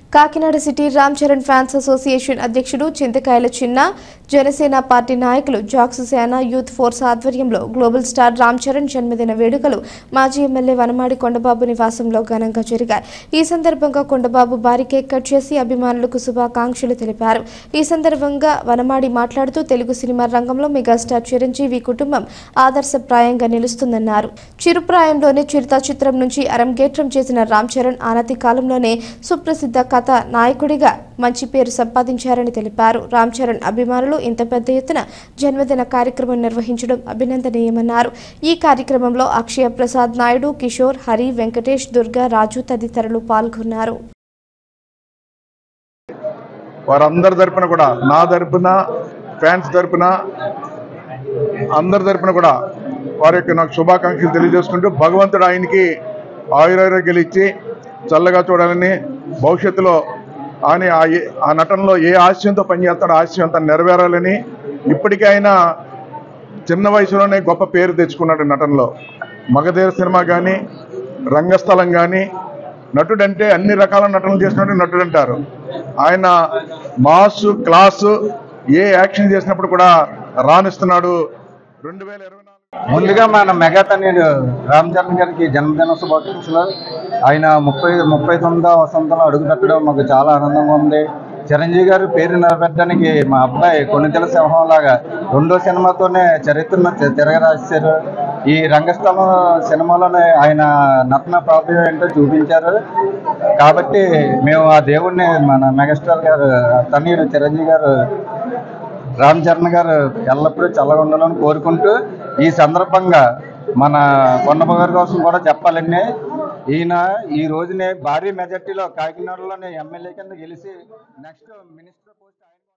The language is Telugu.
Kakinada city Ram Charan fans association అధ్యక్షుడు చింతకాయల చిన్న జనసేన పార్టీ నాయకులు జాక్స్ సేన యూత్ ఫోర్స్ ఆధ్వర్యంలో గ్లోబల్ స్టార్ రామ్ చరణ్ జన్మదిన వేడుకలు మాజీ ఎమ్మెల్యే వనమాడి కొండబాబు నివాసంలో ఘనంగా జరిగాయి ఈ సందర్భంగా కొండబాబు భారీ కేక్ కట్ చేసి అభిమానులకు శుభాకాంక్షలు తెలిపారు ఈ సందర్భంగా వనమాడి మాట్లాడుతూ తెలుగు సినిమా రంగంలో మెగాస్టార్ చిరంజీవి కుటుంబం ఆదర్శప్రాయంగా నిలుస్తుందన్నారు చిరుప్రాయంలోనే చిరుత చిత్రం నుంచి అరంగేట్రం చేసిన రామ్ చరణ్ ఆనతి కాలంలోనే సుప్రసిద్ధ కథ నాయకుడిగా మంచి పేరు సంపాదించారని తెలిపారు రామ్ చరణ్ అభిమానులు ఇంత పెద్ద ఎత్తున జన్మదిన కార్యక్రమం నిర్వహించడం అభినందనీయమన్నారు ఈ కార్యక్రమంలో అక్షయ ప్రసాద్ నాయుడు కిషోర్ హరి వెంకటేష్ దుర్గా రాజు తదితరులు పాల్గొన్నారు వారందరి తరపున కూడా నా తరపున ఫ్యాన్స్ తరపున అందరి తరపున కూడా వారి యొక్క నాకు శుభాకాంక్షలు తెలియజేసుకుంటూ భగవంతుడు ఆయనకి ఆయురారోగ్యాలు ఇచ్చి చల్లగా చూడాలని భవిష్యత్తులో ఆయన ఆ ఏ- ఆ నటనలో ఏ ఆశయంతో పనిచేస్తాడో ఆ ఆశయం అంతా నెరవేరాలని ఇప్పటికీ ఆయన చిన్న వయసులోనే గొప్ప పేరు తెచ్చుకున్నాడు నటనలో మగధీర సినిమా కానీ రంగస్థలం కానీ నటుడంటే అన్ని రకాల నటనలు చేసినట్టు నటుడు అంటారు ఆయన మాసు క్లాసు ఏ యాక్షన్ చేసినప్పుడు కూడా రాణిస్తున్నాడు రెండు వేల ఇరవై నాలుగు ముందుగా మన మెగా తనయుడు రామ్ చరణ్ గారికి జన్మదిన శుభాకాంక్షలు ఆయన ముప్పై ముప్పై తొమ్మిదవ వసంతంలో అడుగుపెట్టడం మాకు చాలా ఆనందంగా ఉంది చిరంజీవి గారు పేరు నిలబెట్టడానికి మా అబ్బాయి కొన్నితెల సింహం లాగా రెండో సినిమాతోనే చరిత్రను తి- తిరగరాశారు ఈ రంగస్థలం సినిమాలోనే ఆయన నటన ప్రాప్యం ఏంటో చూపించారు కాబట్టి మేము ఆ దేవుణ్ణి మన మెగాస్టార్ గారు తనయుడు చిరంజీవి గారు రామ్ చరణ్ గారు ఎల్లప్పుడూ చల్లగా ఉండాలని కోరుకుంటూ ఈ సందర్భంగా మన కొండమ్మ గారి కోసం కూడా చెప్పాలండి ఈయన ఈ రోజునే భారీ మెజార్టీలో కాకినాడలోనే ఎమ్మెల్యే కింద గెలిచి నెక్స్ట్ మినిస్టర్ పోస్ట్ ఆయన